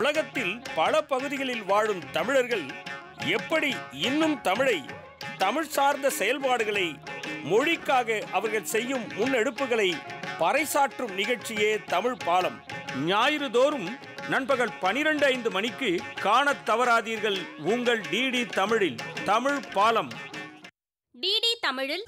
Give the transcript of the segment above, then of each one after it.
உலகத்தில் பல பகுதிகளில் வாழும் தமிழர்கள் எப்படி இன்னும் தமிழை தமிழ் சார்ந்த செயல்பாடுகளை மொழிக்காக அவர்கள் செய்யும் முன்னெடுப்புகளை பறைசாற்றும் நிகழ்ச்சியே தமிழ் பாலம் ஞாயிறு தோறும் நண்பகல் பனிரெண்டு ஐந்து மணிக்கு காணத் தவறாதீர்கள் உங்கள் டிடி தமிழில் தமிழ் பாலம் டிடி தமிழில்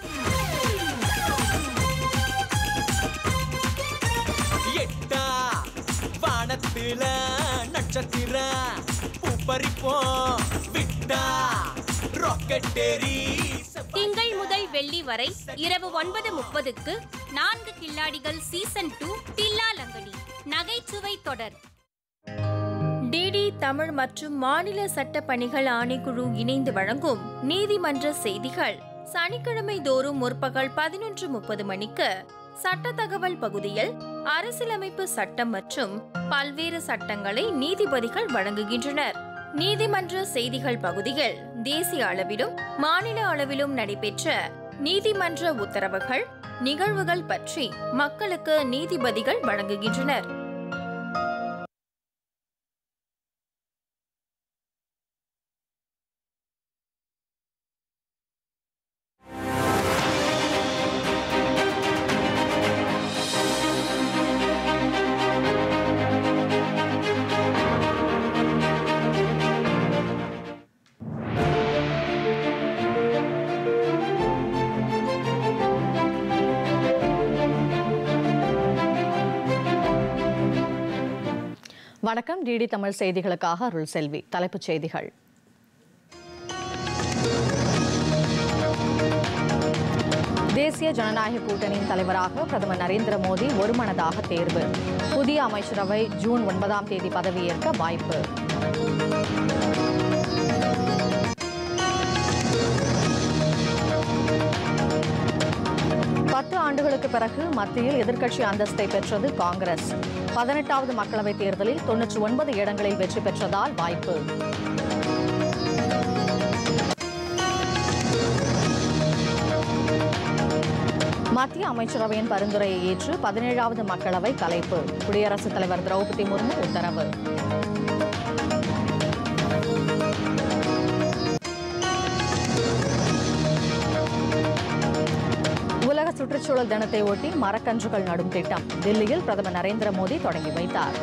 எட்டா வானத்தில நட்சத்திர பூப்பறிப்போம் விட்டா ராக்கெட்டேரி திங்கள் முதல் வெள்ளி வரை இரவு ஒன்பது முப்பதுக்கு நான்கு கில்லாடிகள் சீசன் டூ தில்லா லங்கடி நகைச்சுவை தொடர் டிடி தமிழ் மற்றும் மாநில சட்ட பணிகள் ஆணைக்குழு இணைந்து வழங்கும் நீதிமன்ற செய்திகள் சனிக்கிழமை தோறும் முற்பகல் பதினொன்று முப்பது மணிக்கு சட்ட தகவல் பகுதியில் அரசியலமைப்பு சட்டம் மற்றும் பல்வேறு சட்டங்களை நீதிபதிகள் வழங்குகின்றனர் நீதிமன்ற செய்திகள் பகுதியில் தேசிய அளவிலும் மாநில அளவிலும் நடைபெற்ற நீதிமன்ற உத்தரவுகள் நிகழ்வுகள் பற்றி மக்களுக்கு நீதிபதிகள் வழங்குகின்றனர் வணக்கம் டிடி தமிழ் செய்திகளுக்காக அருள் செல்வி தலைப்புச் செய்திகள் தேசிய ஜனநாயக கூட்டணியின் தலைவராக பிரதமர் நரேந்திர மோடி ஒருமனதாக தேர்வு புதிய அமைச்சரவை ஜூன் ஒன்பதாம் தேதி பதவியேற்க வாய்ப்பு பத்து ஆண்டுகளுக்கு பிறகு மத்தியில் எதிர்க்கட்சி அந்தஸ்தை பெற்றது காங்கிரஸ் பதினெட்டாவது மக்களவைத் தேர்தலில் தொன்னூற்றி ஒன்பது இடங்களில் வெற்றி பெற்றதால் வாய்ப்பு மத்திய அமைச்சரவையின் பரிந்துரையை ஏற்று பதினேழாவது மக்களவை கலைப்பு குடியரசுத் தலைவர் திரௌபதி முர்மு உத்தரவு உலக சுற்றுச்சூழல் தினத்தை ஒட்டி மரக்கன்றுகள் நடும் திட்டம் தில்லியில் பிரதமர் நரேந்திர மோடி தொடங்கி வைத்தார்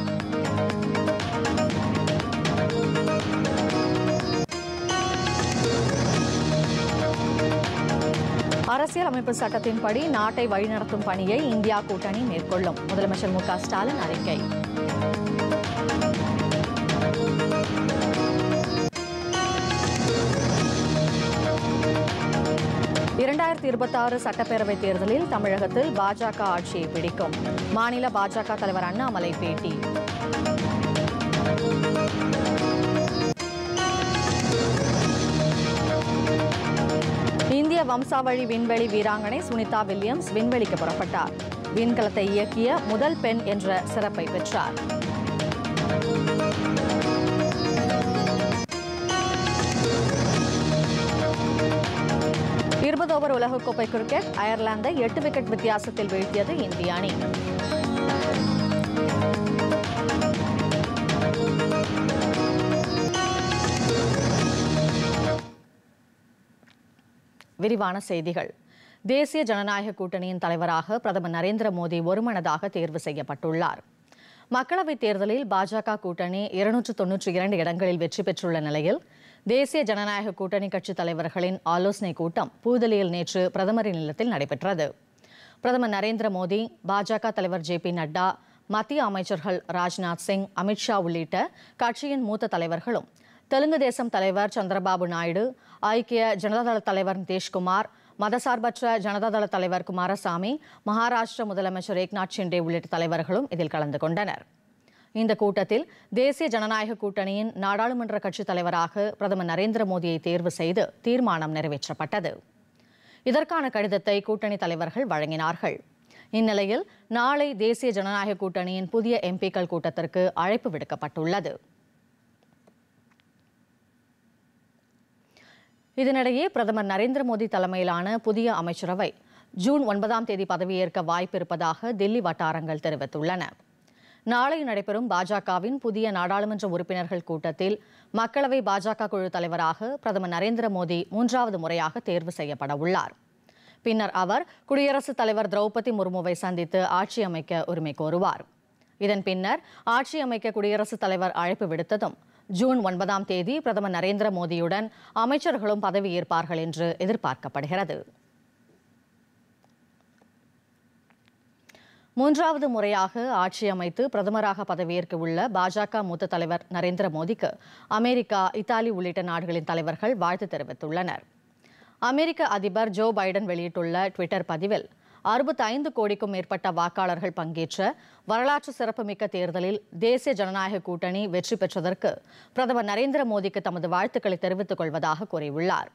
அரசியல் அமைப்பு சட்டத்தின்படி நாட்டை வழிநடத்தும் பணியை இந்தியா கூட்டணி மேற்கொள்ளும் முதலமைச்சர் மு க ஸ்டாலின் அறிக்கை இரண்டாயிரத்தி இருபத்தி ஆறு சட்டப்பேரவைத் தேர்தலில் தமிழகத்தில் பாஜக ஆட்சியை பிடிக்கும் மாநில பாஜக தலைவர் அண்ணாமலை பேட்டி இந்திய வம்சாவழி விண்வெளி வீராங்கனை சுனிதா வில்லியம்ஸ் விண்வெளிக்கு புறப்பட்டார் விண்கலத்தை இயக்கிய முதல் பெண் என்ற சிறப்பை பெற்றார் இருபது ஓவர் உலகக்கோப்பை கிரிக்கெட் அயர்லாந்தை எட்டு விக்கெட் வித்தியாசத்தில் வீழ்த்தியது இந்திய அணி விரிவான செய்திகள் தேசிய ஜனநாயக கூட்டணியின் தலைவராக பிரதமர் நரேந்திர மோடி ஒருமனதாக தேர்வு செய்யப்பட்டுள்ளார் மக்களவைத் தேர்தலில் பாஜக கூட்டணி இருநூற்று தொன்னூற்றி இரண்டு இடங்களில் வெற்றி பெற்றுள்ள நிலையில் தேசிய ஜனநாயக கூட்டணி கட்சித் தலைவர்களின் ஆலோசனைக் கூட்டம் புதுதில்லியில் நேற்று பிரதமரின் இல்லத்தில் நடைபெற்றது பிரதமர் நரேந்திர மோடி பாஜக தலைவர் ஜே பி நட்டா மத்திய அமைச்சர்கள் ராஜ்நாத் சிங் அமித்ஷா உள்ளிட்ட கட்சியின் மூத்த தலைவர்களும் தெலுங்கு தேசம் தலைவர் சந்திரபாபு நாயுடு ஐக்கிய ஜனதாதள தலைவர் நிதிஷ்குமார் மதசார்பற்ற ஜனதாதள தலைவர் குமாரசாமி மகாராஷ்டிர முதலமைச்சர் ஏக்நாத் ஷிண்டே உள்ளிட்ட தலைவர்களும் இதில் கலந்து கொண்டனர் இந்த கூட்டத்தில் தேசிய ஜனநாயக கூட்டணியின் நாடாளுமன்ற கட்சித் தலைவராக பிரதமர் நரேந்திர மோடியை தேர்வு செய்து தீர்மானம் நிறைவேற்றப்பட்டது இதற்கான கடிதத்தை கூட்டணி தலைவர்கள் வழங்கினார்கள் இந்நிலையில் நாளை தேசிய ஜனநாயக கூட்டணியின் புதிய எம்பிக்கள் கூட்டத்திற்கு அழைப்பு விடுக்கப்பட்டுள்ளது இதனிடையே பிரதமர் நரேந்திர மோடி தலைமையிலான புதிய அமைச்சரவை ஜூன் ஒன்பதாம் தேதி பதவியேற்க வாய்ப்பு இருப்பதாக தில்லி வட்டாரங்கள் தெரிவித்துள்ளன நாளை நடைபெறும் பாஜகவின் புதிய நாடாளுமன்ற உறுப்பினர்கள் கூட்டத்தில் மக்களவை பாஜக குழு தலைவராக பிரதமர் நரேந்திர மோடி மூன்றாவது முறையாக தேர்வு செய்யப்பட உள்ளார் பின்னர் அவர் குடியரசுத் தலைவர் திரௌபதி முர்முவை சந்தித்து ஆட்சி அமைக்க உரிமை கோருவார் இதன் பின்னர் ஆட்சி அமைக்க குடியரசுத் தலைவர் அழைப்பு விடுத்ததும் ஜூன் ஒன்பதாம் தேதி பிரதமர் நரேந்திர மோடியுடன் அமைச்சர்களும் பதவியேற்பார்கள் என்று எதிர்பார்க்கப்படுகிறது மூன்றாவது முறையாக ஆட்சி அமைத்து பிரதமராக பதவியேற்க உள்ள பாஜக மூத்த தலைவர் நரேந்திர மோடிக்கு அமெரிக்கா இத்தாலி உள்ளிட்ட நாடுகளின் தலைவர்கள் வாழ்த்து தெரிவித்துள்ளனர் அமெரிக்க அதிபர் ஜோ பைடன் வெளியிட்டுள்ள ட்விட்டர் பதிவில் அறுபத்தைந்து கோடிக்கும் மேற்பட்ட வாக்காளர்கள் பங்கேற்ற வரலாற்று சிறப்புமிக்க தேர்தலில் தேசிய ஜனநாயக கூட்டணி வெற்றி பெற்றதற்கு பிரதமர் நரேந்திர மோடிக்கு தமது வாழ்த்துக்களை தெரிவித்துக் கொள்வதாக கூறியுள்ளார்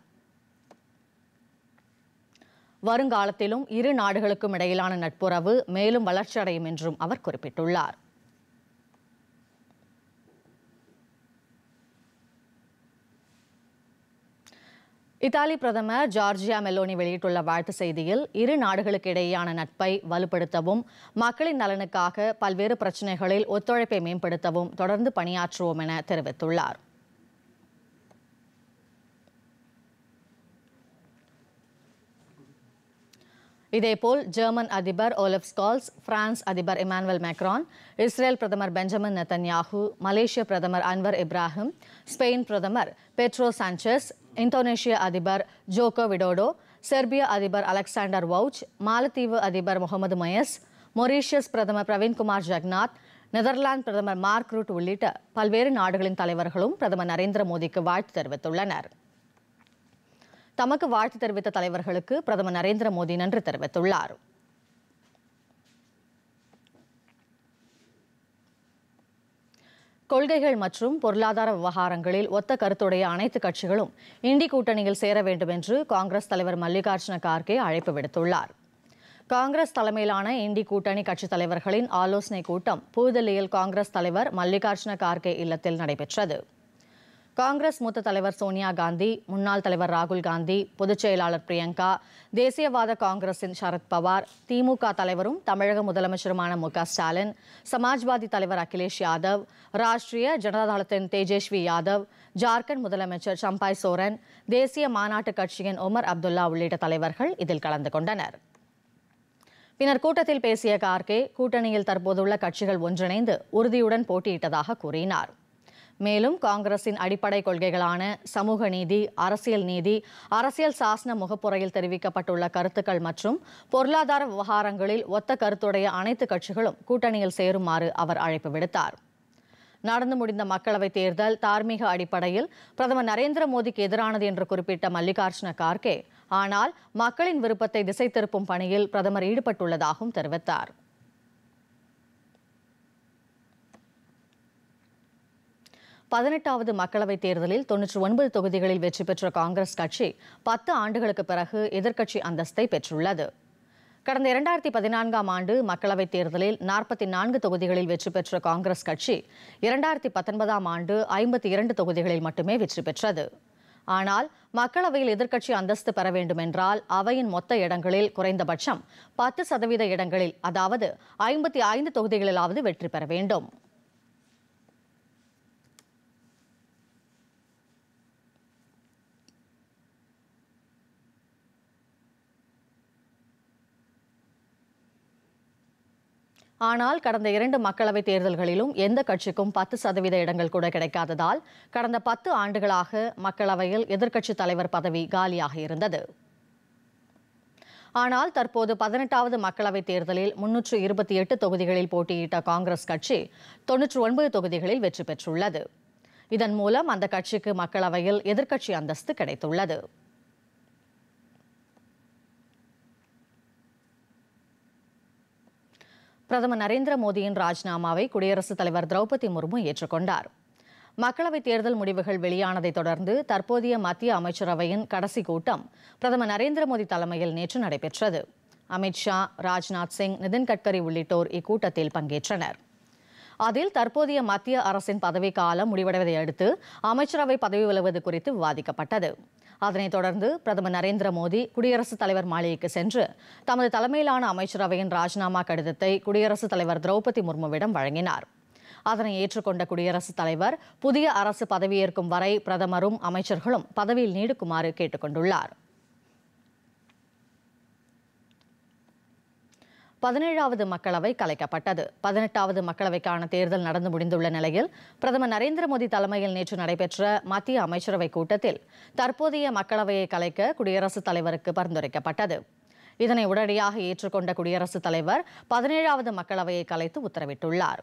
வருங்காலத்திலும் இரு நாடுகளுக்கும் இடையிலான நட்புறவு மேலும் வளர்ச்சியடையும் என்றும் அவர் குறிப்பிட்டுள்ளார் இத்தாலி பிரதமர் ஜார்ஜியா மெலோனி வெளியிட்டுள்ள வாழ்த்து செய்தியில் இரு நாடுகளுக்கு இடையேயான நட்பை வலுப்படுத்தவும் மக்களின் நலனுக்காக பல்வேறு பிரச்சினைகளில் ஒத்துழைப்பை மேம்படுத்தவும் தொடர்ந்து பணியாற்றுவோம் என தெரிவித்துள்ளார் இதேபோல் ஜெர்மன் அதிபர் ஓலப் ஸ்கால்ஸ் பிரான்ஸ் அதிபர் இமானுவல் மேக்ரான் இஸ்ரேல் பிரதமர் பெஞ்சமின் நெத்தன்யாஹூ மலேசிய பிரதமர் அன்வர் இப்ராஹிம் ஸ்பெயின் பிரதமர் பெட்ரோ சாnchez இந்தோனேஷிய அதிபர் ஜோகோ விடோடோ செர்பிய அதிபர் அலெக்சாண்டர் வவுச் மாலத்தீவு அதிபர் முகமது மயஸ் மொரீஷியஸ் பிரதமர் பிரவீன்குமார் ஜெகநாத் நெதர்லாந்து பிரதமர் மார்க் ரூட் உள்ளிட்ட பல்வேறு நாடுகளின் தலைவர்களும் பிரதமர் நரேந்திர மோடிக்கு வாழ்த்து தெரிவித்துள்ளனர் தமக்கு வாழ்த்து தெரிவித்த தலைவர்களுக்கு பிரதமர் நரேந்திர மோடி நன்றி தெரிவித்துள்ளார் கொள்கைகள் மற்றும் பொருளாதார விவகாரங்களில் ஒத்த கருத்துடைய அனைத்து கட்சிகளும் இண்டி கூட்டணியில் சேர வேண்டும் என்று காங்கிரஸ் தலைவர் மல்லிகார்ஜுன கார்கே அழைப்பு விடுத்துள்ளார் காங்கிரஸ் தலைமையிலான இண்டி கூட்டணி கட்சித் தலைவர்களின் ஆலோசனைக் கூட்டம் புதுதில்லியில் காங்கிரஸ் தலைவர் மல்லிகார்ஜுன கார்கே இல்லத்தில் நடைபெற்றது காங்கிரஸ் மூத்த தலைவர் சோனியா காந்தி முன்னாள் தலைவர் ராகுல் காந்தி பொதுச் செயலாளர் பிரியங்கா தேசியவாத காங்கிரசின் சரத் பவார் திமுக தலைவரும் தமிழக முதலமைச்சருமான மு க ஸ்டாலின் சமாஜ்வாதி தலைவர் அகிலேஷ் யாதவ் ராஷ்டிரிய ஜனதாதளத்தின் தேஜஸ்வி யாதவ் ஜார்க்கண்ட் முதலமைச்சர் சம்பாய் சோரன் தேசிய மாநாட்டு கட்சியின் ஒமர் அப்துல்லா உள்ளிட்ட தலைவர்கள் இதில் கலந்து கொண்டனர் பின்னர் கூட்டத்தில் பேசிய கார்கே கூட்டணியில் தற்போதுள்ள கட்சிகள் ஒன்றிணைந்து உறுதியுடன் போட்டியிட்டதாக கூறினார் மேலும் காங்கிரசின் அடிப்படை கொள்கைகளான சமூக நீதி அரசியல் நீதி அரசியல் சாசன முகப்புரையில் தெரிவிக்கப்பட்டுள்ள கருத்துக்கள் மற்றும் பொருளாதார விவகாரங்களில் ஒத்த கருத்துடைய அனைத்து கட்சிகளும் கூட்டணியில் சேருமாறு அவர் அழைப்பு விடுத்தார் நடந்து முடிந்த மக்களவைத் தேர்தல் தார்மீக அடிப்படையில் பிரதமர் நரேந்திர மோடிக்கு எதிரானது என்று குறிப்பிட்ட மல்லிகார்ஜுன கார்கே ஆனால் மக்களின் விருப்பத்தை திசை திருப்பும் பணியில் பிரதமர் ஈடுபட்டுள்ளதாகவும் தெரிவித்தார் பதினெட்டாவது மக்களவைத் தேர்தலில் தொன்னூற்றி ஒன்பது தொகுதிகளில் வெற்றி பெற்ற காங்கிரஸ் கட்சி பத்து ஆண்டுகளுக்கு பிறகு எதிர்க்கட்சி அந்தஸ்தை பெற்றுள்ளது கடந்த இரண்டாயிரத்தி பதினான்காம் ஆண்டு மக்களவைத் தேர்தலில் நாற்பத்தி நான்கு தொகுதிகளில் வெற்றி பெற்ற காங்கிரஸ் கட்சி இரண்டாயிரத்தி பத்தொன்பதாம் ஆண்டு ஐம்பத்தி இரண்டு தொகுதிகளில் மட்டுமே வெற்றி பெற்றது ஆனால் மக்களவையில் எதிர்க்கட்சி அந்தஸ்து பெற வேண்டுமென்றால் அவையின் மொத்த இடங்களில் குறைந்தபட்சம் பத்து சதவீத இடங்களில் அதாவது ஐம்பத்தி ஐந்து தொகுதிகளிலாவது வெற்றி பெற வேண்டும் ஆனால் கடந்த இரண்டு மக்களவைத் தேர்தல்களிலும் எந்த கட்சிக்கும் பத்து சதவீத இடங்கள் கூட கிடைக்காததால் கடந்த பத்து ஆண்டுகளாக மக்களவையில் எதிர்க்கட்சித் தலைவர் பதவி காலியாக இருந்தது ஆனால் தற்போது பதினெட்டாவது மக்களவைத் தேர்தலில் முன்னூற்று இருபத்தி எட்டு தொகுதிகளில் போட்டியிட்ட காங்கிரஸ் கட்சி தொன்னூற்று ஒன்பது தொகுதிகளில் வெற்றி பெற்றுள்ளது இதன் மூலம் அந்த கட்சிக்கு மக்களவையில் எதிர்க்கட்சி அந்தஸ்து கிடைத்துள்ளது பிரதமர் நரேந்திர மோடியின் ராஜினாமாவை குடியரசுத் தலைவர் திரௌபதி முர்மு ஏற்றுக்கொண்டார் மக்களவைத் தேர்தல் முடிவுகள் வெளியானதைத் தொடர்ந்து தற்போதைய மத்திய அமைச்சரவையின் கடைசி கூட்டம் பிரதமர் நரேந்திர மோடி தலைமையில் நேற்று நடைபெற்றது அமித்ஷா ராஜ்நாத் சிங் நிதின் கட்கரி உள்ளிட்டோர் இக்கூட்டத்தில் பங்கேற்றனர் அதில் தற்போதைய மத்திய அரசின் பதவிக்காலம் முடிவடைவதை அடுத்து அமைச்சரவை பதவி விலகுவது குறித்து விவாதிக்கப்பட்டது அதனைத் தொடர்ந்து பிரதமர் நரேந்திர மோடி குடியரசுத் தலைவர் மாளிகைக்கு சென்று தமது தலைமையிலான அமைச்சரவையின் ராஜினாமா கடிதத்தை குடியரசுத் தலைவர் திரௌபதி முர்முவிடம் வழங்கினார் அதனை ஏற்றுக்கொண்ட குடியரசுத் தலைவர் புதிய அரசு பதவியேற்கும் வரை பிரதமரும் அமைச்சர்களும் பதவியில் நீடிக்குமாறு கேட்டுக்கொண்டுள்ளார் பதினேழாவது மக்களவை கலைக்கப்பட்டது பதினெட்டாவது மக்களவைக்கான தேர்தல் நடந்து முடிந்துள்ள நிலையில் பிரதமர் நரேந்திர மோடி தலைமையில் நேற்று நடைபெற்ற மத்திய அமைச்சரவை கூட்டத்தில் தற்போதைய மக்களவையை கலைக்க குடியரசுத் தலைவருக்கு பரிந்துரைக்கப்பட்டது இதனை உடனடியாக ஏற்றுக்கொண்ட குடியரசுத் தலைவர் பதினேழாவது மக்களவையை கலைத்து உத்தரவிட்டுள்ளார்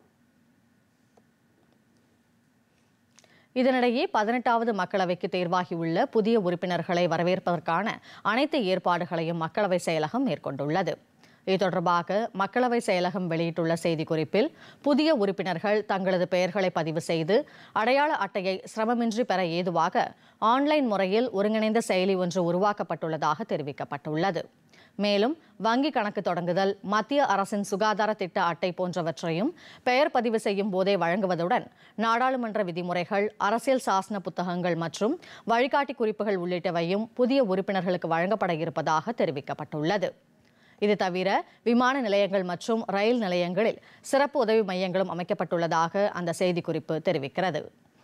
இதனிடையே பதினெட்டாவது மக்களவைக்கு தேர்வாகியுள்ள புதிய உறுப்பினர்களை வரவேற்பதற்கான அனைத்து ஏற்பாடுகளையும் மக்களவை செயலகம் மேற்கொண்டுள்ளது இது தொடர்பாக மக்களவை செயலகம் வெளியிட்டுள்ள செய்திக்குறிப்பில் புதிய உறுப்பினர்கள் தங்களது பெயர்களை பதிவு செய்து அடையாள அட்டையை சிரமமின்றி பெற ஏதுவாக ஆன்லைன் முறையில் ஒருங்கிணைந்த செயலி ஒன்று உருவாக்கப்பட்டுள்ளதாக தெரிவிக்கப்பட்டுள்ளது மேலும் வங்கி கணக்கு தொடங்குதல் மத்திய அரசின் சுகாதார திட்ட அட்டை போன்றவற்றையும் பெயர் பதிவு செய்யும் போதே வழங்குவதுடன் நாடாளுமன்ற விதிமுறைகள் அரசியல் சாசன புத்தகங்கள் மற்றும் வழிகாட்டி குறிப்புகள் உள்ளிட்டவையும் புதிய உறுப்பினர்களுக்கு வழங்கப்பட இருப்பதாக தெரிவிக்கப்பட்டுள்ளது இது தவிர விமான நிலையங்கள் மற்றும் ரயில் நிலையங்களில் சிறப்பு உதவி மையங்களும் அமைக்கப்பட்டுள்ளதாக அந்த செய்திக்குறிப்பு தெரிவிக்கிறது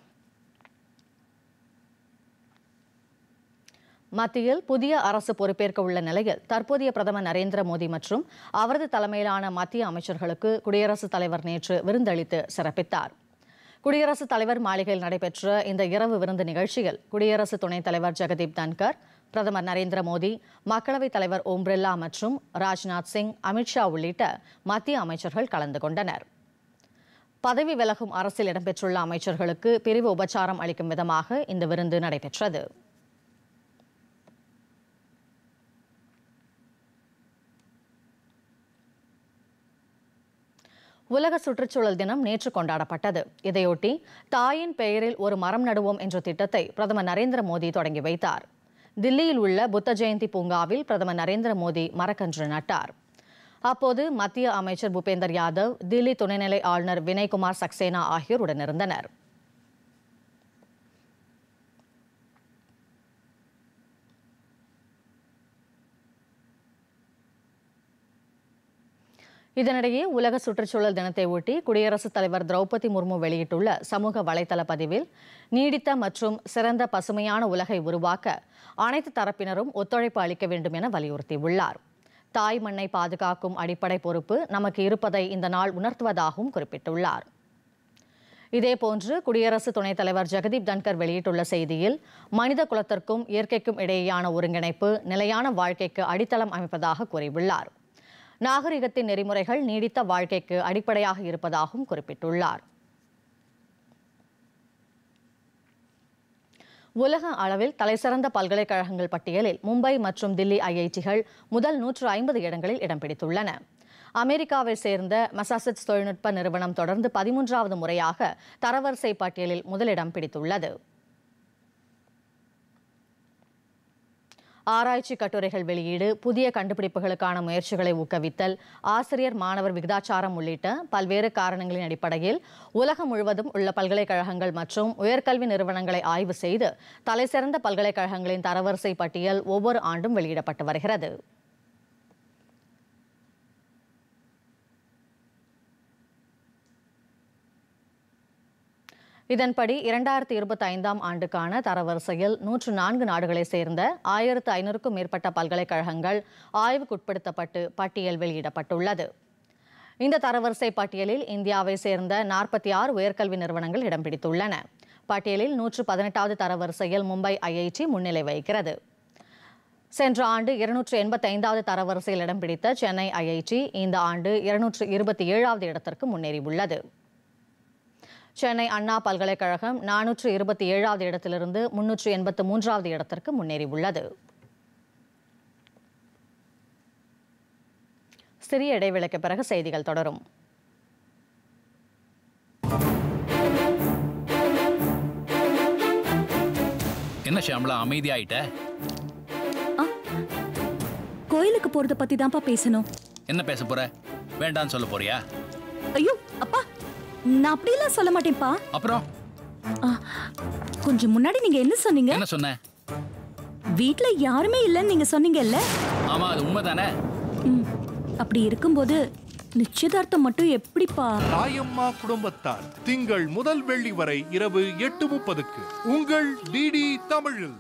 மத்தியில் புதிய அரசு பொறுப்பேற்க உள்ள நிலையில் தற்போதைய பிரதமர் நரேந்திர மோடி மற்றும் அவரது தலைமையிலான மத்திய அமைச்சர்களுக்கு குடியரசுத் தலைவர் நேற்று விருந்தளித்து சிறப்பித்தார் குடியரசுத் தலைவர் மாளிகையில் நடைபெற்ற இந்த இரவு விருந்து நிகழ்ச்சியில் குடியரசு துணைத் தலைவர் ஜெகதீப் தன்கர் பிரதமர் நரேந்திர மோடி மக்களவைத் தலைவர் ஓம் பிர்லா மற்றும் ராஜ்நாத் சிங் அமித்ஷா உள்ளிட்ட மத்திய அமைச்சர்கள் கலந்து கொண்டனர் பதவி விலகும் அரசில் இடம்பெற்றுள்ள அமைச்சர்களுக்கு பிரிவு உபச்சாரம் அளிக்கும் விதமாக இந்த விருந்து நடைபெற்றது உலக சுற்றுச்சூழல் தினம் நேற்று கொண்டாடப்பட்டது இதையொட்டி தாயின் பெயரில் ஒரு மரம் நடுவோம் என்ற திட்டத்தை பிரதமர் நரேந்திர மோடி தொடங்கி வைத்தார் தில்லியில் உள்ள புத்த ஜெயந்தி பூங்காவில் பிரதமர் நரேந்திர மோடி மரக்கன்று நட்டார் அப்போது மத்திய அமைச்சர் பூபேந்தர் யாதவ் தில்லி துணைநிலை ஆளுநர் வினய்குமார் சக்சேனா ஆகியோர் உடனிருந்தனர் இதனிடையே உலக சுற்றுச்சூழல் தினத்தை ஒட்டி குடியரசுத் தலைவர் திரௌபதி முர்மு வெளியிட்டுள்ள சமூக வலைதள பதிவில் நீடித்த மற்றும் சிறந்த பசுமையான உலகை உருவாக்க அனைத்து தரப்பினரும் ஒத்துழைப்பு அளிக்க வேண்டும் என வலியுறுத்தியுள்ளார் தாய் மண்ணை பாதுகாக்கும் அடிப்படை பொறுப்பு நமக்கு இருப்பதை இந்த நாள் உணர்த்துவதாகவும் குறிப்பிட்டுள்ளார் இதேபோன்று குடியரசு துணைத் தலைவர் ஜெகதீப் தன்கர் வெளியிட்டுள்ள செய்தியில் மனித குலத்திற்கும் இயற்கைக்கும் இடையேயான ஒருங்கிணைப்பு நிலையான வாழ்க்கைக்கு அடித்தளம் அமைப்பதாக கூறியுள்ளார் நாகரிகத்தின் நெறிமுறைகள் நீடித்த வாழ்க்கைக்கு அடிப்படையாக இருப்பதாகவும் குறிப்பிட்டுள்ளார் உலக அளவில் தலைசிறந்த பல்கலைக்கழகங்கள் பட்டியலில் மும்பை மற்றும் தில்லி ஐஐடிகள் முதல் நூற்று ஐம்பது இடங்களில் இடம் பிடித்துள்ளன அமெரிக்காவை சேர்ந்த மசாசட்ஸ் தொழில்நுட்ப நிறுவனம் தொடர்ந்து பதிமூன்றாவது முறையாக தரவரிசை பட்டியலில் முதலிடம் பிடித்துள்ளது ஆராய்ச்சி கட்டுரைகள் வெளியீடு புதிய கண்டுபிடிப்புகளுக்கான முயற்சிகளை ஊக்குவித்தல் ஆசிரியர் மாணவர் விகிதாச்சாரம் உள்ளிட்ட பல்வேறு காரணங்களின் அடிப்படையில் உலகம் முழுவதும் உள்ள பல்கலைக்கழகங்கள் மற்றும் உயர்கல்வி நிறுவனங்களை ஆய்வு செய்து தலைசிறந்த பல்கலைக்கழகங்களின் தரவரிசை பட்டியல் ஒவ்வொரு ஆண்டும் வெளியிடப்பட்டு வருகிறது இதன்படி இரண்டாயிரத்தி இருபத்தி ஐந்தாம் ஆண்டுக்கான தரவரிசையில் நூற்று நான்கு நாடுகளைச் சேர்ந்த ஆயிரத்து ஐநூறுக்கும் மேற்பட்ட பல்கலைக்கழகங்கள் ஆய்வுக்குட்படுத்தப்பட்டு பட்டியல் வெளியிடப்பட்டுள்ளது இந்த தரவரிசை பட்டியலில் இந்தியாவை சேர்ந்த நாற்பத்தி ஆறு உயர்கல்வி நிறுவனங்கள் இடம் பிடித்துள்ளன பட்டியலில் நூற்று பதினெட்டாவது தரவரிசையில் மும்பை ஐஐடி முன்னிலை வகிக்கிறது சென்ற ஆண்டு இருநூற்று எண்பத்தி ஐந்தாவது தரவரிசையில் இடம் பிடித்த சென்னை ஐஐடி இந்த ஆண்டு இருநூற்று இருபத்தி ஏழாவது இடத்திற்கு முன்னேறியுள்ளது சென்னை அண்ணா பல்கலைக்கழகம் நானூற்று இருபத்தி ஏழாவது இடத்திலிருந்து முன்னூற்று எண்பத்து மூன்றாவது இடத்திற்கு முன்னேறியுள்ளது சிறிய இடைவேளைக்கு பிறகு செய்திகள் தொடரும் என்ன ஷியாமலா அமைதியாயிட்ட கோயிலுக்கு போறத பத்தி தான்ப்பா பேசணும் என்ன பேச போற வேண்டான்னு சொல்ல போறியா ஐயோ அப்பா நான் அப்படியெல்லாம் சொல்ல மாட்டேன்ப்பா அப்புறம் ஆ, கொஞ்சம் முன்னாடி நீங்க என்ன சொன்னீங்க என்ன சொன்ன வீட்ல யாருமே இல்லைன்னு நீங்க சொன்னீங்கல்ல ஆமா அது உண்மைதானே ம், அப்படி இருக்கும்போது நிச்சயதார்த்தம் மட்டும் எப்படிப்பா தாயம்மா குடும்பத்தார் திங்கள் முதல் வெள்ளி வரை இரவு எட்டு முப்பதுக்கு உங்கள் டிடி தமிழில்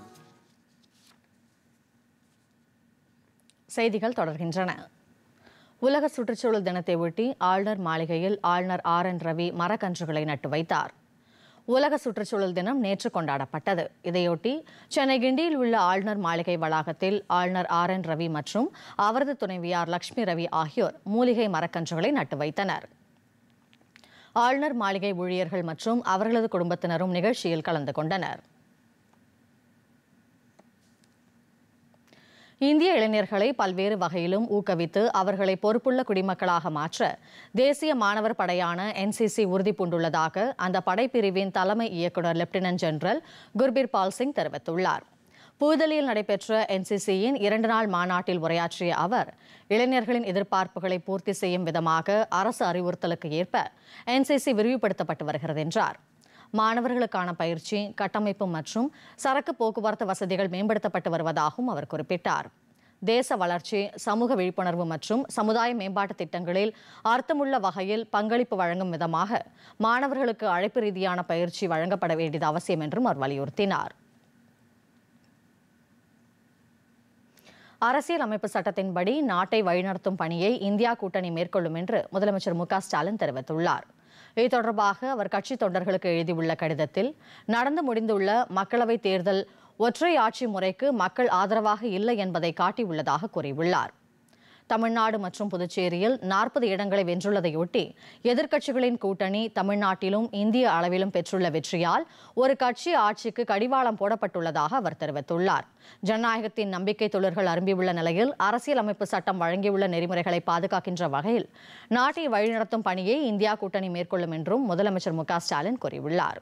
செய்திகள் தொடர்கின்றன உலக சுற்றுச்சூழல் தினத்தை ஒட்டி ஆளுநர் மாளிகையில் ஆளுநர் ஆர் என் ரவி மரக்கன்றுகளை நட்டு வைத்தார் உலக சுற்றுச்சூழல் தினம் நேற்று கொண்டாடப்பட்டது இதையொட்டி சென்னை கிண்டியில் உள்ள ஆளுநர் மாளிகை வளாகத்தில் ஆளுநர் ஆர் என் ரவி மற்றும் அவரது துணைவியார் லட்சுமி ரவி ஆகியோர் மூலிகை மரக்கன்றுகளை நட்டு வைத்தனர் ஆளுநர் மாளிகை ஊழியர்கள் மற்றும் அவர்களது குடும்பத்தினரும் நிகழ்ச்சியில் கலந்து கொண்டனர் இந்திய இளைஞர்களை பல்வேறு வகையிலும் ஊக்குவித்து அவர்களை பொறுப்புள்ள குடிமக்களாக மாற்ற தேசிய மாணவர் படையான என்சிசி உறுதி பூண்டுள்ளதாக அந்த படைப்பிரிவின் தலைமை இயக்குநர் லெப்டினன்ட் ஜெனரல் குர்பீர் பால் சிங் தெரிவித்துள்ளார் புதுதில்லியில் நடைபெற்ற என்சிசியின் இரண்டு நாள் மாநாட்டில் உரையாற்றிய அவர் இளைஞர்களின் எதிர்பார்ப்புகளை பூர்த்தி செய்யும் விதமாக அரசு அறிவுறுத்தலுக்கு ஏற்ப என்சிசி விரிவுபடுத்தப்பட்டு வருகிறது என்றார் மாணவர்களுக்கான பயிற்சி கட்டமைப்பு மற்றும் சரக்கு போக்குவரத்து வசதிகள் மேம்படுத்தப்பட்டு வருவதாகவும் அவர் குறிப்பிட்டார் தேச வளர்ச்சி சமூக விழிப்புணர்வு மற்றும் சமுதாய மேம்பாட்டு திட்டங்களில் அர்த்தமுள்ள வகையில் பங்களிப்பு வழங்கும் விதமாக மாணவர்களுக்கு அழைப்பு ரீதியான பயிற்சி வழங்கப்பட வேண்டியது அவசியம் என்றும் அவர் வலியுறுத்தினார் அரசியல் அமைப்பு சட்டத்தின்படி நாட்டை வழிநடத்தும் பணியை இந்தியா கூட்டணி மேற்கொள்ளும் என்று முதலமைச்சர் மு க ஸ்டாலின் தெரிவித்துள்ளார் இது தொடர்பாக அவர் கட்சி தொண்டர்களுக்கு எழுதியுள்ள கடிதத்தில் நடந்து முடிந்துள்ள மக்களவைத் தேர்தல் ஒற்றை ஆட்சி முறைக்கு மக்கள் ஆதரவாக இல்லை என்பதை காட்டியுள்ளதாக கூறியுள்ளார் தமிழ்நாடு மற்றும் புதுச்சேரியில் நாற்பது இடங்களை வென்றுள்ளதையொட்டி எதிர்க்கட்சிகளின் கூட்டணி தமிழ்நாட்டிலும் இந்திய அளவிலும் பெற்றுள்ள வெற்றியால் ஒரு கட்சி ஆட்சிக்கு கடிவாளம் போடப்பட்டுள்ளதாக அவர் தெரிவித்துள்ளார் ஜனநாயகத்தின் நம்பிக்கை தொழில்கள் அரும்பியுள்ள நிலையில் அரசியலமைப்பு சட்டம் வழங்கியுள்ள நெறிமுறைகளை பாதுகாக்கின்ற வகையில் நாட்டை வழிநடத்தும் பணியை இந்தியா கூட்டணி மேற்கொள்ளும் என்றும் முதலமைச்சர் மு க ஸ்டாலின் கூறியுள்ளார்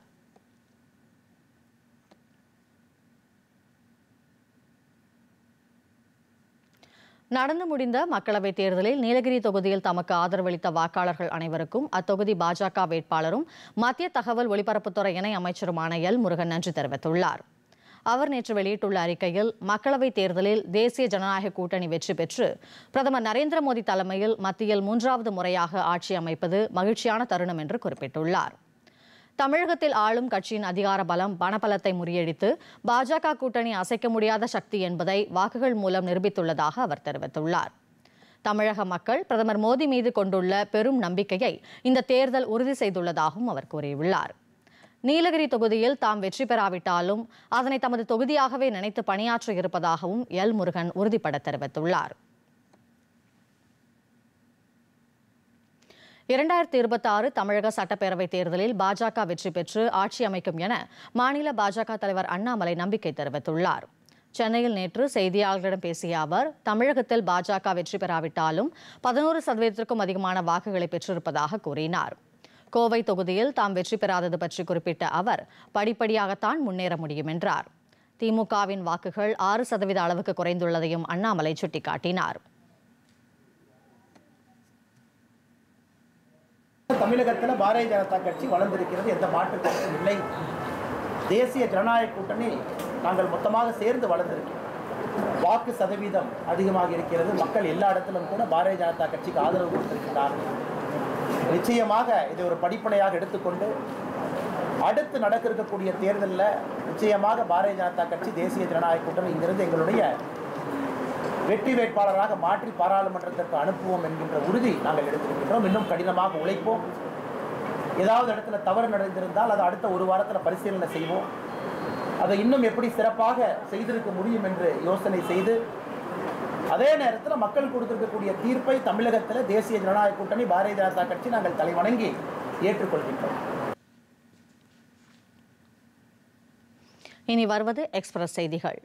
நடந்து முடிந்த மக்களவைத் தேர்தலில் நீலகிரி தொகுதியில் தமக்கு ஆதரவளித்த வாக்காளர்கள் அனைவருக்கும் அத்தொகுதி பாஜக வேட்பாளரும் மத்திய தகவல் ஒலிபரப்புத்துறை இணை அமைச்சருமான எல் முருகன் நன்றி தெரிவித்துள்ளார் அவர் நேற்று வெளியிட்டுள்ள அறிக்கையில் மக்களவைத் தேர்தலில் தேசிய ஜனநாயக கூட்டணி வெற்றி பெற்று பிரதமர் நரேந்திர மோடி தலைமையில் மத்தியில் மூன்றாவது முறையாக ஆட்சி அமைப்பது மகிழ்ச்சியான தருணம் என்று குறிப்பிட்டுள்ளார் தமிழகத்தில் ஆளும் கட்சியின் அதிகார பலம் பணபலத்தை முறியடித்து பாஜக கூட்டணி அசைக்க முடியாத சக்தி என்பதை வாக்குகள் மூலம் நிரூபித்துள்ளதாக அவர் தெரிவித்துள்ளார் தமிழக மக்கள் பிரதமர் மோடி மீது கொண்டுள்ள பெரும் நம்பிக்கையை இந்த தேர்தல் உறுதி செய்துள்ளதாகவும் அவர் கூறியுள்ளார் நீலகிரி தொகுதியில் தாம் வெற்றி பெறாவிட்டாலும் அதனை தமது தொகுதியாகவே நினைத்து பணியாற்ற இருப்பதாகவும் எல் முருகன் உறுதிபட தெரிவித்துள்ளார் இரண்டாயிரத்தி இருபத்தி ஆறு தமிழக சட்டப்பேரவைத் தேர்தலில் பாஜக வெற்றி பெற்று ஆட்சி அமைக்கும் என மாநில பாஜக தலைவர் அண்ணாமலை நம்பிக்கை தெரிவித்துள்ளார் சென்னையில் நேற்று செய்தியாளர்களிடம் பேசிய அவர் தமிழகத்தில் பாஜக வெற்றி பெறாவிட்டாலும் பதினோரு சதவீதத்திற்கும் அதிகமான வாக்குகளை பெற்றிருப்பதாக கூறினார் கோவை தொகுதியில் தாம் வெற்றி பெறாதது பற்றி குறிப்பிட்ட அவர் படிப்படியாகத்தான் முன்னேற முடியும் என்றார் திமுகவின் வாக்குகள் ஆறு சதவீத அளவுக்கு குறைந்துள்ளதையும் அண்ணாமலை சுட்டிக்காட்டினார் தமிழகத்தில் பாரதிய ஜனதா கட்சி வளர்ந்திருக்கிறது எந்த மாற்று கருத்தும் இல்லை தேசிய ஜனநாயக கூட்டணி நாங்கள் மொத்தமாக சேர்ந்து வளர்ந்திருக்கிறோம் வாக்கு சதவீதம் அதிகமாக இருக்கிறது மக்கள் எல்லா இடத்திலும் கூட பாரதிய ஜனதா கட்சிக்கு ஆதரவு கொடுத்திருக்கிறார்கள் நிச்சயமாக இதை ஒரு படிப்பனையாக எடுத்துக்கொண்டு அடுத்து நடக்க இருக்கக்கூடிய தேர்தலில் நிச்சயமாக பாரதிய ஜனதா கட்சி தேசிய ஜனநாயக கூட்டணி இங்கிருந்து எங்களுடைய வெற்றி வேட்பாளராக மாற்றி பாராளுமன்றத்திற்கு அனுப்புவோம் என்கின்ற உறுதி நாங்கள் எடுத்திருக்கின்றோம் இன்னும் கடினமாக உழைப்போம் ஏதாவது இடத்துல தவறு நடந்திருந்தால் அதை அடுத்த ஒரு வாரத்தில் பரிசீலனை செய்வோம் அதை இன்னும் எப்படி சிறப்பாக செய்திருக்க முடியும் என்று யோசனை செய்து அதே நேரத்தில் மக்கள் கொடுத்திருக்கக்கூடிய தீர்ப்பை தமிழகத்தில் தேசிய ஜனநாயக கூட்டணி பாரதிய ஜனதா கட்சி நாங்கள் தலைவணங்கி ஏற்றுக்கொள்கின்றோம் இனி வருவது எக்ஸ்பிரஸ் செய்திகள்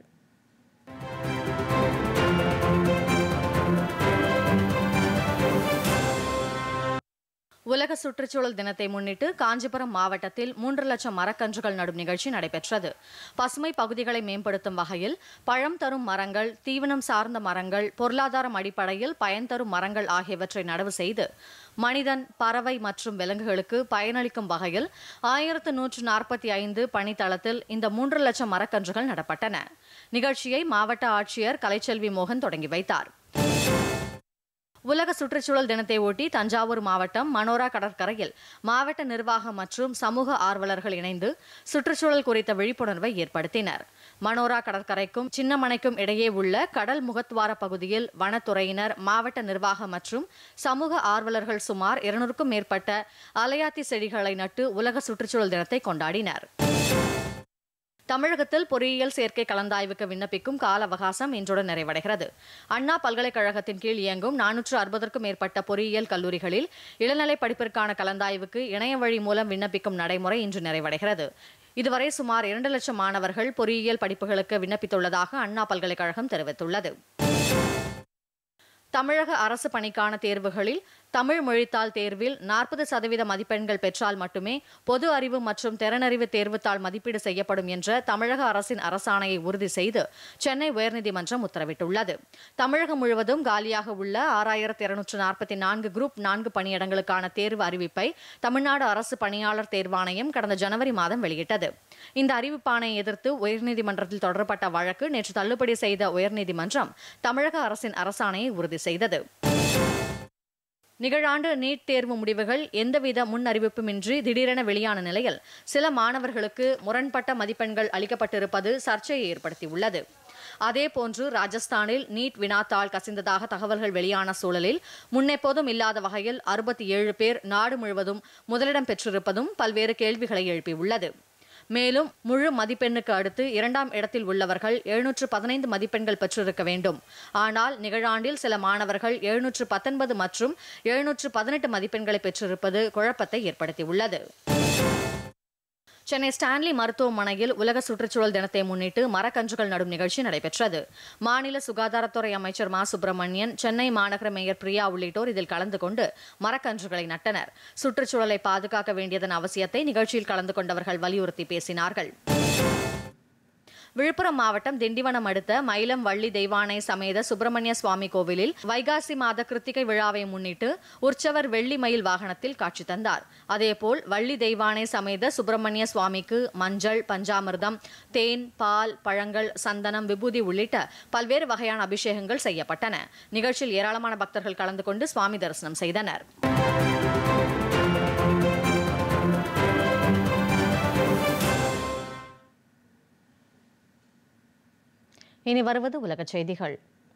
உலக சுற்றுச்சூழல் தினத்தை முன்னிட்டு காஞ்சிபுரம் மாவட்டத்தில் மூன்று லட்சம் மரக்கன்றுகள் நடும் நிகழ்ச்சி நடைபெற்றது பசுமை பகுதிகளை மேம்படுத்தும் வகையில் பழம் தரும் மரங்கள் தீவனம் சார்ந்த மரங்கள் பொருளாதாரம் அடிப்படையில் பயன் தரும் மரங்கள் ஆகியவற்றை நடவு செய்து மனிதன் பறவை மற்றும் விலங்குகளுக்கு பயனளிக்கும் வகையில் ஆயிரத்து நூற்று நாற்பத்தி ஐந்து பணித்தளத்தில் இந்த மூன்று லட்சம் மரக்கன்றுகள் நடப்பட்டன நிகழ்ச்சியை மாவட்ட ஆட்சியர் கலைச்செல்வி மோகன் தொடங்கி வைத்தார் உலக சுற்றுச்சூழல் தினத்தை ஒட்டி தஞ்சாவூர் மாவட்டம் மனோரா கடற்கரையில் மாவட்ட நிர்வாகம் மற்றும் சமூக ஆர்வலர்கள் இணைந்து சுற்றுச்சூழல் குறித்த விழிப்புணர்வை ஏற்படுத்தினர் மனோரா கடற்கரைக்கும் சின்னமனைக்கும் இடையே உள்ள கடல் முகத்வார பகுதியில் வனத்துறையினர் மாவட்ட நிர்வாகம் மற்றும் சமூக ஆர்வலர்கள் சுமார் இருநூறுக்கும் மேற்பட்ட அலையாத்தி செடிகளை நட்டு உலக சுற்றுச்சூழல் தினத்தை கொண்டாடினர் தமிழகத்தில் பொறியியல் சேர்க்கை கலந்தாய்வுக்கு விண்ணப்பிக்கும் கால அவகாசம் இன்றுடன் நிறைவடைகிறது அண்ணா பல்கலைக்கழகத்தின் கீழ் இயங்கும் நானூற்று அறுபதற்கும் மேற்பட்ட பொறியியல் கல்லூரிகளில் இளநிலை படிப்பிற்கான கலந்தாய்வுக்கு இணைய வழி மூலம் விண்ணப்பிக்கும் நடைமுறை இன்று நிறைவடைகிறது இதுவரை சுமார் இரண்டு லட்சம் மாணவர்கள் பொறியியல் படிப்புகளுக்கு விண்ணப்பித்துள்ளதாக அண்ணா பல்கலைக்கழகம் தெரிவித்துள்ளது தமிழக அரசு பணிக்கான தேர்வுகளில் தமிழ் மொழித்தாள் தேர்வில் நாற்பது சதவீத மதிப்பெண்கள் பெற்றால் மட்டுமே பொது அறிவு மற்றும் திறனறிவு தேர்வுத்தாள் மதிப்பீடு செய்யப்படும் என்ற தமிழக அரசின் அரசாணையை உறுதி செய்து சென்னை உயர்நீதிமன்றம் உத்தரவிட்டுள்ளது தமிழகம் முழுவதும் காலியாக உள்ள ஆறாயிரத்தி இருநூற்று நாற்பத்தி நான்கு குரூப் நான்கு பணியிடங்களுக்கான தேர்வு அறிவிப்பை தமிழ்நாடு அரசு பணியாளர் தேர்வாணையம் கடந்த ஜனவரி மாதம் வெளியிட்டது இந்த அறிவிப்பானை எதிர்த்து உயர்நீதிமன்றத்தில் தொடரப்பட்ட வழக்கு நேற்று தள்ளுபடி செய்த உயர்நீதிமன்றம் தமிழக அரசின் அரசாணையை உறுதி செய்தது நிகழாண்டு நீட் தேர்வு முடிவுகள் எந்தவித முன் அறிவிப்புமின்றி திடீரென வெளியான நிலையில் சில மாணவர்களுக்கு முரண்பட்ட மதிப்பெண்கள் அளிக்கப்பட்டிருப்பது சர்ச்சையை ஏற்படுத்தியுள்ளது அதேபோன்று ராஜஸ்தானில் நீட் வினாத்தாள் கசிந்ததாக தகவல்கள் வெளியான சூழலில் முன்னெப்போதும் இல்லாத வகையில் அறுபத்தி ஏழு பேர் நாடு முழுவதும் முதலிடம் பெற்றிருப்பதும் பல்வேறு கேள்விகளை எழுப்பியுள்ளது மேலும் முழு மதிப்பெண்ணுக்கு அடுத்து இரண்டாம் இடத்தில் உள்ளவர்கள் எழுநூற்று பதினைந்து மதிப்பெண்கள் பெற்றிருக்க வேண்டும் ஆனால் நிகழாண்டில் சில மாணவர்கள் எழுநூற்று பத்தொன்பது மற்றும் எழுநூற்று பதினெட்டு மதிப்பெண்களை பெற்றிருப்பது குழப்பத்தை ஏற்படுத்தியுள்ளது சென்னை ஸ்டான்லி மருத்துவமனையில் உலக சுற்றுச்சூழல் தினத்தை முன்னிட்டு மரக்கன்றுகள் நடும் நிகழ்ச்சி நடைபெற்றது மாநில சுகாதாரத்துறை அமைச்சர் மா சுப்பிரமணியன் சென்னை மாநகர மேயர் பிரியா உள்ளிட்டோர் இதில் கலந்து கொண்டு மரக்கன்றுகளை நட்டனர் சுற்றுச்சூழலை பாதுகாக்க வேண்டியதன் அவசியத்தை நிகழ்ச்சியில் கலந்து கொண்டவர்கள் வலியுறுத்தி பேசினார்கள் விழுப்புரம் மாவட்டம் திண்டிவனம் அடுத்த மயிலம் வள்ளி தெய்வானை சமேத சுப்பிரமணிய சுவாமி கோவிலில் வைகாசி மாத கிருத்திகை விழாவை முன்னிட்டு உற்சவர் வெள்ளி மயில் வாகனத்தில் காட்சி தந்தார் அதேபோல் வள்ளி தெய்வானை சமேத சுப்பிரமணிய சுவாமிக்கு மஞ்சள் பஞ்சாமிர்தம் தேன் பால் பழங்கள் சந்தனம் விபூதி உள்ளிட்ட பல்வேறு வகையான அபிஷேகங்கள் செய்யப்பட்டன நிகழ்ச்சியில் ஏராளமான பக்தர்கள் கலந்து கொண்டு சுவாமி தரிசனம் செய்தனர் இனி வருவது உலகச் செய்திகள்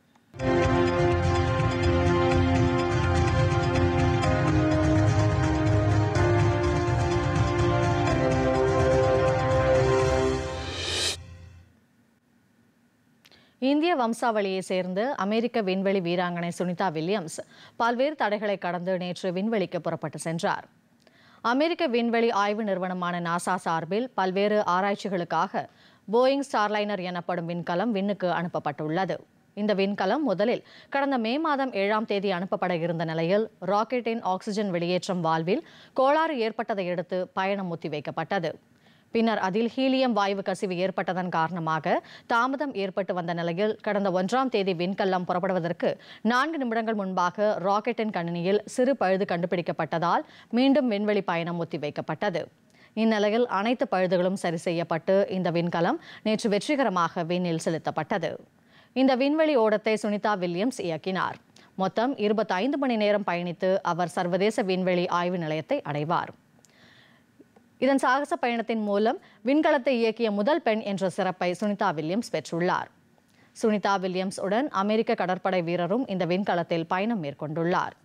இந்திய வம்சாவளியை சேர்ந்த அமெரிக்க விண்வெளி வீராங்கனை சுனிதா வில்லியம்ஸ் பல்வேறு தடைகளை கடந்து நேற்று விண்வெளிக்கு புறப்பட்டு சென்றார் அமெரிக்க விண்வெளி ஆய்வு நிறுவனமான நாசா சார்பில் பல்வேறு ஆராய்ச்சிகளுக்காக போயிங் ஸ்டார்லைனர் எனப்படும் விண்கலம் விண்ணுக்கு அனுப்பப்பட்டுள்ளது இந்த விண்கலம் முதலில் கடந்த மே மாதம் ஏழாம் தேதி அனுப்பப்பட இருந்த நிலையில் ராக்கெட்டின் ஆக்சிஜன் வெளியேற்றம் வால்வில் கோளாறு ஏற்பட்டதை அடுத்து பயணம் ஒத்திவைக்கப்பட்டது பின்னர் அதில் ஹீலியம் வாயு கசிவு ஏற்பட்டதன் காரணமாக தாமதம் ஏற்பட்டு வந்த நிலையில் கடந்த ஒன்றாம் தேதி விண்கலம் புறப்படுவதற்கு நான்கு நிமிடங்கள் முன்பாக ராக்கெட்டின் கணினியில் சிறு பழுது கண்டுபிடிக்கப்பட்டதால் மீண்டும் விண்வெளி பயணம் ஒத்திவைக்கப்பட்டது இந்நிலையில் அனைத்து பழுதுகளும் சரி செய்யப்பட்டு இந்த விண்கலம் நேற்று வெற்றிகரமாக விண்ணில் செலுத்தப்பட்டது இந்த விண்வெளி ஓடத்தை சுனிதா வில்லியம்ஸ் இயக்கினார் மொத்தம் இருபத்தைந்து மணி நேரம் பயணித்து அவர் சர்வதேச விண்வெளி ஆய்வு நிலையத்தை அடைவார் இதன் சாகச பயணத்தின் மூலம் விண்கலத்தை இயக்கிய முதல் பெண் என்ற சிறப்பை சுனிதா வில்லியம்ஸ் பெற்றுள்ளார் சுனிதா வில்லியம்ஸ் உடன் அமெரிக்க கடற்படை வீரரும் இந்த விண்கலத்தில் பயணம் மேற்கொண்டுள்ளார்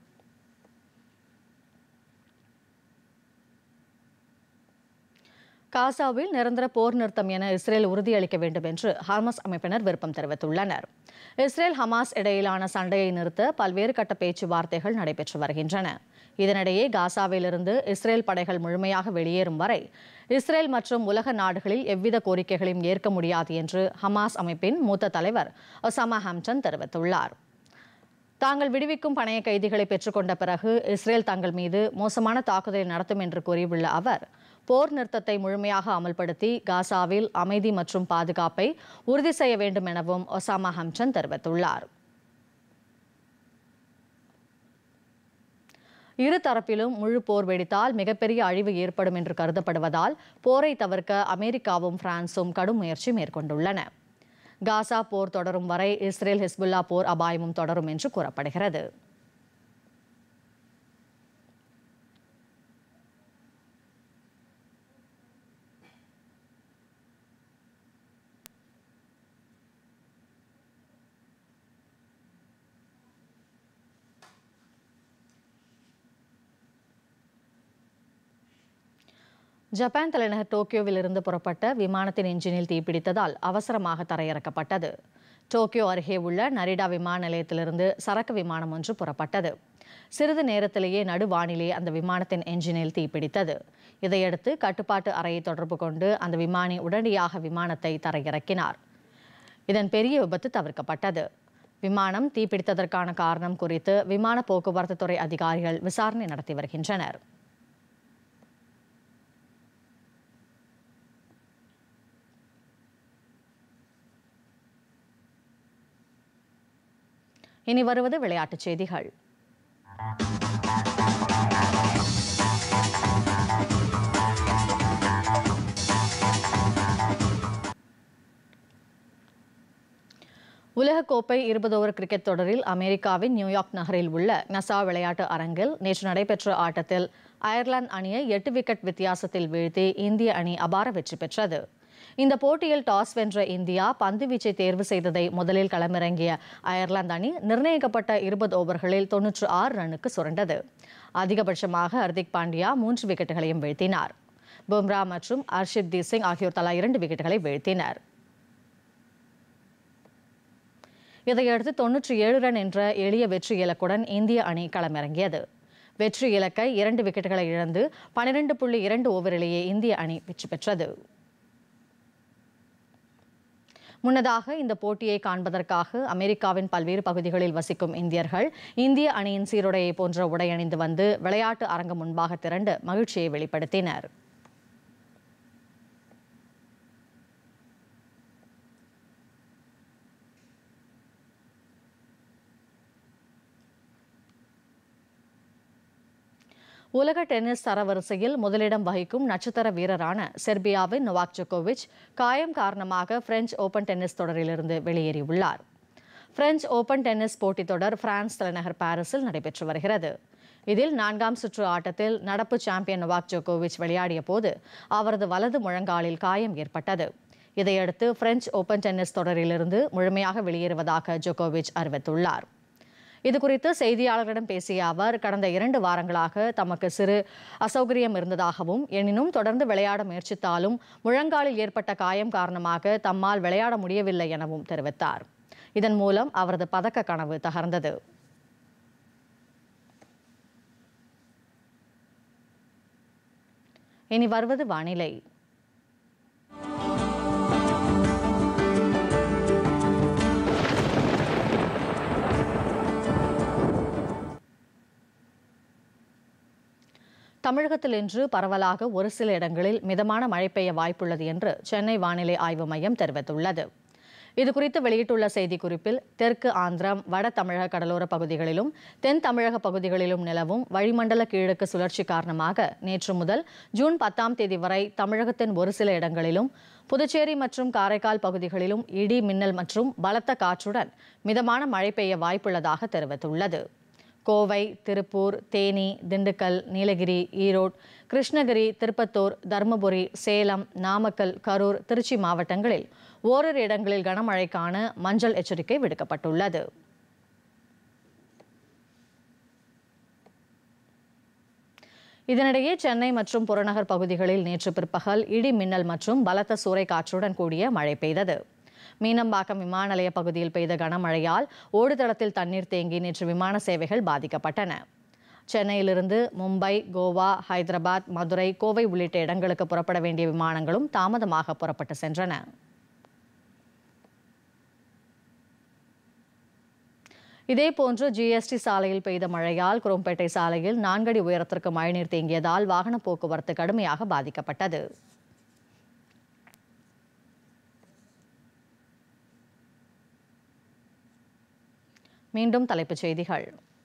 காசாவில் நிரந்தர போர் நிறுத்தம் என இஸ்ரேல் உறுதியளிக்க வேண்டும் என்று ஹமாஸ் அமைப்பினர் விருப்பம் தெரிவித்துள்ளனர் இஸ்ரேல் ஹமாஸ் இடையிலான சண்டையை நிறுத்த பல்வேறு கட்ட பேச்சுவார்த்தைகள் நடைபெற்று வருகின்றன இதனிடையே காசாவிலிருந்து இஸ்ரேல் படைகள் முழுமையாக வெளியேறும் வரை இஸ்ரேல் மற்றும் உலக நாடுகளில் எவ்வித கோரிக்கைகளையும் ஏற்க முடியாது என்று ஹமாஸ் அமைப்பின் மூத்த தலைவர் ஒசாமா ஹாம்டன் தெரிவித்துள்ளார் தாங்கள் விடுவிக்கும் பணைய கைதிகளை பெற்றுக்கொண்ட பிறகு இஸ்ரேல் தங்கள் மீது மோசமான தாக்குதலை நடத்தும் என்று கூறியுள்ள அவர் போர் நிறுத்தத்தை முழுமையாக அமல்படுத்தி காசாவில் அமைதி மற்றும் பாதுகாப்பை உறுதி செய்ய வேண்டும் எனவும் ஒசாமா ஹம்சன் தெரிவித்துள்ளார் இரு தரப்பிலும் முழு போர் வெடித்தால் மிகப்பெரிய அழிவு ஏற்படும் என்று கருதப்படுவதால் போரை தவிர்க்க அமெரிக்காவும் பிரான்சும் கடும் முயற்சி மேற்கொண்டுள்ளன காசா போர் தொடரும் வரை இஸ்ரேல் ஹிஸ்புல்லா போர் அபாயமும் தொடரும் என்று கூறப்படுகிறது ஜப்பான் தலைநகர் டோக்கியோவில் இருந்து புறப்பட்ட விமானத்தின் என்ஜினில் தீப்பிடித்ததால் அவசரமாக தரையிறக்கப்பட்டது டோக்கியோ அருகே உள்ள நரிடா விமான நிலையத்திலிருந்து சரக்கு விமானம் ஒன்று புறப்பட்டது சிறிது நேரத்திலேயே நடுவானிலே அந்த விமானத்தின் என்ஜினில் தீப்பிடித்தது இதையடுத்து கட்டுப்பாட்டு அறையை தொடர்பு கொண்டு அந்த விமானி உடனடியாக விமானத்தை தரையிறக்கினார் இதன் பெரிய விபத்து தவிர்க்கப்பட்டது விமானம் தீப்பிடித்ததற்கான காரணம் குறித்து விமான போக்குவரத்து துறை அதிகாரிகள் விசாரணை நடத்தி வருகின்றனர் இனி வருவது விளையாட்டுச் செய்திகள் உலகக்கோப்பை இருபது ஓவர் கிரிக்கெட் தொடரில் அமெரிக்காவின் நியூயார்க் நகரில் உள்ள நசா விளையாட்டு அரங்கில் நேற்று நடைபெற்ற ஆட்டத்தில் அயர்லாந்து அணியை எட்டு விக்கெட் வித்தியாசத்தில் வீழ்த்தி இந்திய அணி அபார வெற்றி பெற்றது இந்த போட்டியில் டாஸ் வென்ற இந்தியா பந்து வீச்சை தேர்வு செய்ததை முதலில் களமிறங்கிய அயர்லாந்து அணி நிர்ணயிக்கப்பட்ட இருபது ஓவர்களில் தொன்னூற்று ஆறு ரன்னுக்கு சுரண்டது அதிகபட்சமாக ஹர்திக் பாண்டியா மூன்று விக்கெட்டுகளையும் வீழ்த்தினார் பும்ரா மற்றும் ஹர்ஷிப் தீப் சிங் ஆகியோர் தலா இரண்டு விக்கெட்டுகளை வீழ்த்தினர் இதையடுத்து தொன்னூற்றி ஏழு ரன் என்ற எளிய வெற்றி இலக்குடன் இந்திய அணி களமிறங்கியது வெற்றி இலக்கை இரண்டு விக்கெட்டுகளை இழந்து பனிரெண்டு புள்ளி இரண்டு ஓவரிலேயே இந்திய அணி வெற்றி பெற்றது முன்னதாக இந்த போட்டியை காண்பதற்காக அமெரிக்காவின் பல்வேறு பகுதிகளில் வசிக்கும் இந்தியர்கள் இந்திய அணியின் சீருடையை போன்ற உடை அணிந்து வந்து விளையாட்டு அரங்கு முன்பாக திரண்டு மகிழ்ச்சியை வெளிப்படுத்தினர் உலக டென்னிஸ் தரவரிசையில் முதலிடம் வகிக்கும் நட்சத்திர வீரரான செர்பியாவின் நொவாக் ஜோகோவிச் காயம் காரணமாக பிரெஞ்சு ஓபன் டென்னிஸ் தொடரிலிருந்து வெளியேறியுள்ளார் பிரெஞ்சு ஓபன் டென்னிஸ் போட்டித் தொடர் பிரான்ஸ் தலைநகர் பாரிஸில் நடைபெற்று வருகிறது இதில் நான்காம் சுற்று ஆட்டத்தில் நடப்பு சாம்பியன் நொவாக் ஜோகோவிச் விளையாடிய போது அவரது வலது முழங்காலில் காயம் ஏற்பட்டது இதையடுத்து பிரெஞ்சு ஓபன் டென்னிஸ் தொடரிலிருந்து முழுமையாக வெளியேறுவதாக ஜோகோவிச் அறிவித்துள்ளார் இதுகுறித்து செய்தியாளர்களிடம் பேசிய அவர் கடந்த இரண்டு வாரங்களாக தமக்கு சிறு அசௌகரியம் இருந்ததாகவும் எனினும் தொடர்ந்து விளையாட முயற்சித்தாலும் முழங்காலில் ஏற்பட்ட காயம் காரணமாக தம்மால் விளையாட முடியவில்லை எனவும் தெரிவித்தார் இதன் மூலம் அவரது பதக்க கனவு தகர்ந்தது இனி வருவது வானிலை தமிழகத்தில் இன்று பரவலாக ஒரு சில இடங்களில் மிதமான மழை பெய்ய வாய்ப்புள்ளது என்று சென்னை வானிலை ஆய்வு மையம் தெரிவித்துள்ளது இதுகுறித்து வெளியிட்டுள்ள செய்திக்குறிப்பில் தெற்கு ஆந்திரம் வட தமிழக கடலோர பகுதிகளிலும் தென் தமிழக பகுதிகளிலும் நிலவும் வளிமண்டல கீழக்கு சுழற்சி காரணமாக நேற்று முதல் ஜூன் பத்தாம் தேதி வரை தமிழகத்தின் ஒரு சில இடங்களிலும் புதுச்சேரி மற்றும் காரைக்கால் பகுதிகளிலும் இடி மின்னல் மற்றும் பலத்த காற்றுடன் மிதமான மழை பெய்ய வாய்ப்புள்ளதாக தெரிவித்துள்ளது கோவை திருப்பூர் தேனி திண்டுக்கல் நீலகிரி ஈரோடு கிருஷ்ணகிரி திருப்பத்தூர் தருமபுரி சேலம் நாமக்கல் கரூர் திருச்சி மாவட்டங்களில் ஓரிரு இடங்களில் கனமழைக்கான மஞ்சள் எச்சரிக்கை விடுக்கப்பட்டுள்ளது இதனிடையே சென்னை மற்றும் புறநகர் பகுதிகளில் நேற்று பிற்பகல் இடி மின்னல் மற்றும் பலத்த சூறைக்காற்றுடன் கூடிய மழை பெய்தது மீனம்பாக்கம் விமான நிலைய பகுதியில் பெய்த கனமழையால் ஓடுதளத்தில் தண்ணீர் தேங்கி நேற்று விமான சேவைகள் பாதிக்கப்பட்டன சென்னையிலிருந்து மும்பை கோவா ஹைதராபாத் மதுரை கோவை உள்ளிட்ட இடங்களுக்கு புறப்பட வேண்டிய விமானங்களும் தாமதமாக புறப்பட்டு சென்றன இதேபோன்று ஜிஎஸ்டி சாலையில் பெய்த மழையால் குரோம்பேட்டை சாலையில் நான்கடி உயரத்திற்கு மழைநீர் தேங்கியதால் வாகன போக்குவரத்து கடுமையாக பாதிக்கப்பட்டது மீண்டும் தலைப்புச் செய்திகள்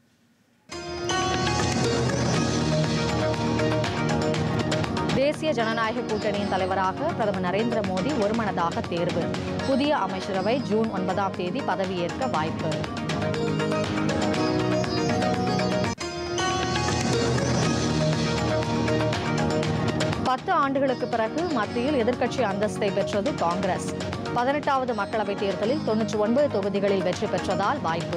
தேசிய ஜனநாயக கூட்டணியின் தலைவராக பிரதமர் நரேந்திர மோடி ஒருமனதாக தேர்வு புதிய அமைச்சரவை ஜூன் ஒன்பதாம் தேதி பதவியேற்க வாய்ப்பு பத்து ஆண்டுகளுக்கு பிறகு மத்தியில் எதிர்க்கட்சி அந்தஸ்தை பெற்றது காங்கிரஸ் பதினெட்டாவது மக்களவைத் தேர்தலில் தொன்னூற்றி ஒன்பது தொகுதிகளில் வெற்றி பெற்றதால் வாய்ப்பு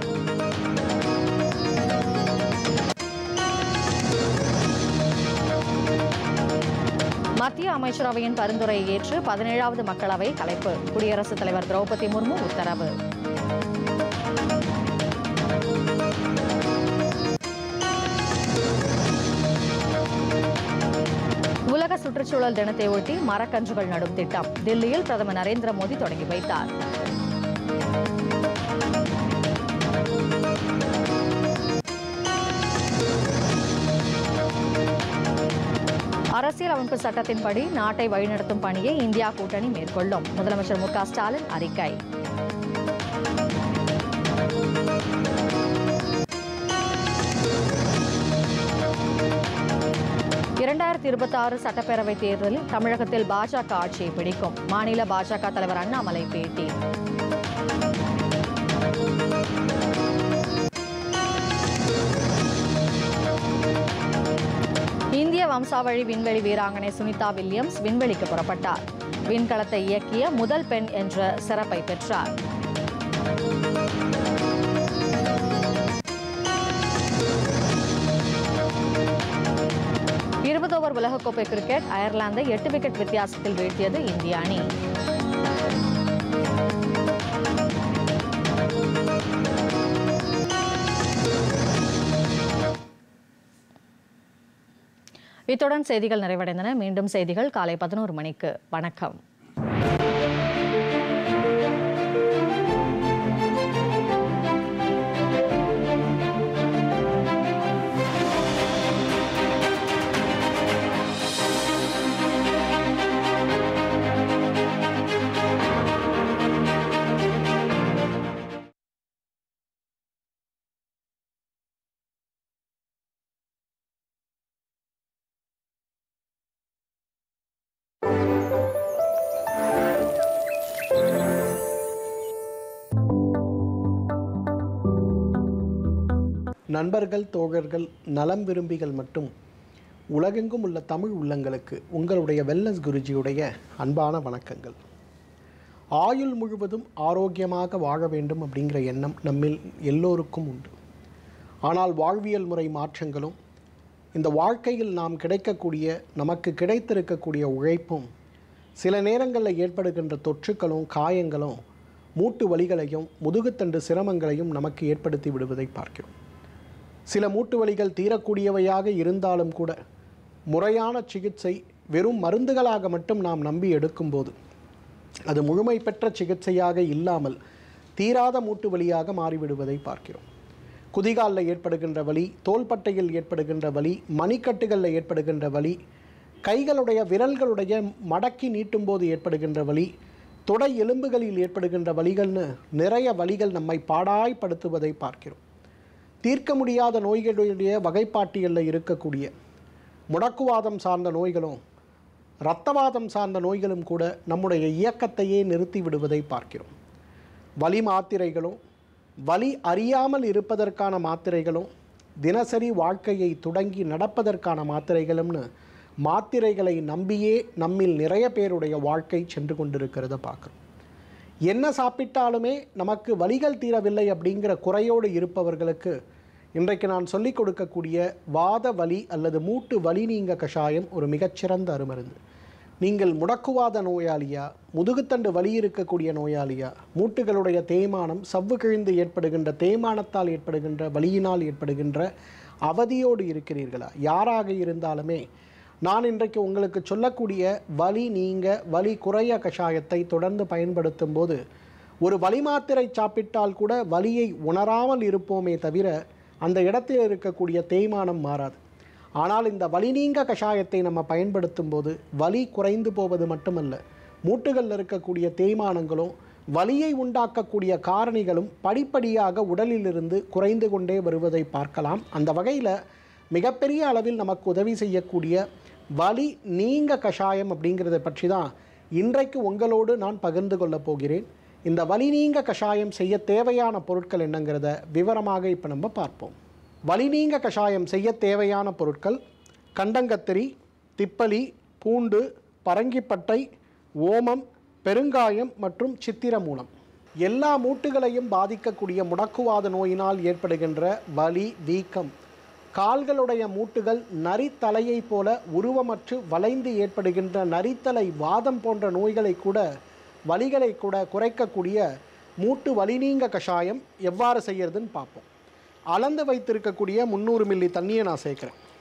மத்திய அமைச்சரவையின் பரிந்துரையை ஏற்று பதினேழாவது மக்களவை கலைப்பு குடியரசுத் தலைவர் திரௌபதி முர்மு உத்தரவு உலக சுற்றுச்சூழல் தினத்தை ஒட்டி மரக்கன்றுகள் நடும் திட்டம் தில்லியில் பிரதமர் நரேந்திர மோடி தொடங்கி வைத்தார் அரசியலமைப்பு சட்டத்தின்படி நாட்டை வழிநடத்தும் பணியை இந்தியா கூட்டணி மேற்கொள்ளும் முதலமைச்சர் மு க ஸ்டாலின் அறிக்கை இரண்டாயிரத்தி இருபத்தி ஆறு சட்டப்பேரவை தேர்தலில் தமிழகத்தில் பாஜக ஆட்சியை பிடிக்கும் மாநில பாஜக தலைவர் அண்ணாமலை பேட்டி இந்திய வம்சாவழி விண்வெளி வீராங்கனை சுனிதா வில்லியம்ஸ் விண்வெளிக்கு புறப்பட்டார் விண்கலத்தை இயக்கிய முதல் பெண் என்ற சிறப்பை பெற்றார் இருபது ஓவர் உலகக்கோப்பை கிரிக்கெட் அயர்லாந்தை எட்டு விக்கெட் வித்தியாசத்தில் வீழ்த்தியது இந்திய அணி இத்துடன் செய்திகள் நிறைவடைந்தன மீண்டும் செய்திகள் காலை பதினோரு மணிக்கு வணக்கம் நண்பர்கள் தோழர்கள் நலம் விரும்பிகள் மற்றும் உலகெங்கும் உள்ள தமிழ் உள்ளங்களுக்கு உங்களுடைய வெல்லஸ் குருஜியுடைய அன்பான வணக்கங்கள் ஆயுள் முழுவதும் ஆரோக்கியமாக வாழ வேண்டும் அப்படிங்கிற எண்ணம் நம்மில் எல்லோருக்கும் உண்டு ஆனால் வாழ்வியல் முறை மாற்றங்களும் இந்த வாழ்க்கையில் நாம் கிடைக்கக்கூடிய நமக்கு கிடைத்திருக்கக்கூடிய உழைப்பும் சில நேரங்களில் ஏற்படுகின்ற தொற்றுக்களும் காயங்களும் மூட்டு வலிகளையும் முதுகுத்தண்டு சிரமங்களையும் நமக்கு ஏற்படுத்தி விடுவதை பார்க்கிறோம் சில மூட்டு வலிகள் தீரக்கூடியவையாக இருந்தாலும் கூட முறையான சிகிச்சை வெறும் மருந்துகளாக மட்டும் நாம் நம்பி எடுக்கும்போது அது முழுமை பெற்ற சிகிச்சையாக இல்லாமல் தீராத மூட்டு வலியாக மாறிவிடுவதை பார்க்கிறோம் குதிகாலில் ஏற்படுகின்ற வலி தோள்பட்டையில் ஏற்படுகின்ற வலி மணிக்கட்டுகளில் ஏற்படுகின்ற வலி கைகளுடைய விரல்களுடைய மடக்கி நீட்டும் போது ஏற்படுகின்ற வலி தொடை எலும்புகளில் ஏற்படுகின்ற வலிகள்னு நிறைய வலிகள் நம்மை பாடாய்படுத்துவதை பார்க்கிறோம் தீர்க்க முடியாத நோய்களுடைய வகைப்பாட்டியலில் இருக்கக்கூடிய முடக்குவாதம் சார்ந்த நோய்களும் இரத்தவாதம் சார்ந்த நோய்களும் கூட நம்முடைய இயக்கத்தையே நிறுத்தி விடுவதை பார்க்கிறோம் வலி மாத்திரைகளும் வலி அறியாமல் இருப்பதற்கான மாத்திரைகளும் தினசரி வாழ்க்கையை தொடங்கி நடப்பதற்கான மாத்திரைகளும்னு மாத்திரைகளை நம்பியே நம்மில் நிறைய பேருடைய வாழ்க்கை சென்று கொண்டிருக்கிறத பார்க்குறோம் என்ன சாப்பிட்டாலுமே நமக்கு வலிகள் தீரவில்லை அப்படிங்கிற குறையோடு இருப்பவர்களுக்கு இன்றைக்கு நான் சொல்லிக் கொடுக்கக்கூடிய வாத வலி அல்லது மூட்டு வலி நீங்க கஷாயம் ஒரு மிகச்சிறந்த அருமருந்து நீங்கள் முடக்குவாத நோயாளியா முதுகுத்தண்டு வலி இருக்கக்கூடிய நோயாளியா மூட்டுகளுடைய தேய்மானம் சவ்வு கிழிந்து ஏற்படுகின்ற தேய்மானத்தால் ஏற்படுகின்ற வலியினால் ஏற்படுகின்ற அவதியோடு இருக்கிறீர்களா யாராக இருந்தாலுமே நான் இன்றைக்கு உங்களுக்கு சொல்லக்கூடிய வலி நீங்க வலி குறைய கஷாயத்தை தொடர்ந்து பயன்படுத்தும் போது ஒரு வலி மாத்திரை சாப்பிட்டால் கூட வலியை உணராமல் இருப்போமே தவிர அந்த இடத்தில் இருக்கக்கூடிய தேய்மானம் மாறாது ஆனால் இந்த வலி நீங்க கஷாயத்தை நம்ம பயன்படுத்தும் போது வலி குறைந்து போவது மட்டுமல்ல மூட்டுகளில் இருக்கக்கூடிய தேய்மானங்களும் வலியை உண்டாக்கக்கூடிய காரணிகளும் படிப்படியாக உடலிலிருந்து குறைந்து கொண்டே வருவதை பார்க்கலாம் அந்த வகையில் மிகப்பெரிய அளவில் நமக்கு உதவி செய்யக்கூடிய வலி நீங்க கஷாயம் அப்படிங்கிறத பற்றி தான் இன்றைக்கு உங்களோடு நான் பகிர்ந்து கொள்ளப் போகிறேன் இந்த வலி நீங்க கஷாயம் செய்ய தேவையான பொருட்கள் என்னங்கிறத விவரமாக இப்போ நம்ம பார்ப்போம் வலி நீங்க கஷாயம் செய்ய தேவையான பொருட்கள் கண்டங்கத்திரி திப்பலி பூண்டு பரங்கிப்பட்டை ஓமம் பெருங்காயம் மற்றும் சித்திரமூலம் எல்லா மூட்டுகளையும் பாதிக்கக்கூடிய முடக்குவாத நோயினால் ஏற்படுகின்ற வலி வீக்கம் கால்களுடைய மூட்டுகள் நரித்தலையை போல உருவமற்று வளைந்து ஏற்படுகின்ற நரித்தலை வாதம் போன்ற நோய்களை கூட வலிகளை கூட குறைக்கக்கூடிய மூட்டு வலி நீங்க கஷாயம் எவ்வாறு செய்யறதுன்னு பார்ப்போம் அளந்து வைத்திருக்கக்கூடிய முந்நூறு மில்லி தண்ணியை நான் சேர்க்குறேன்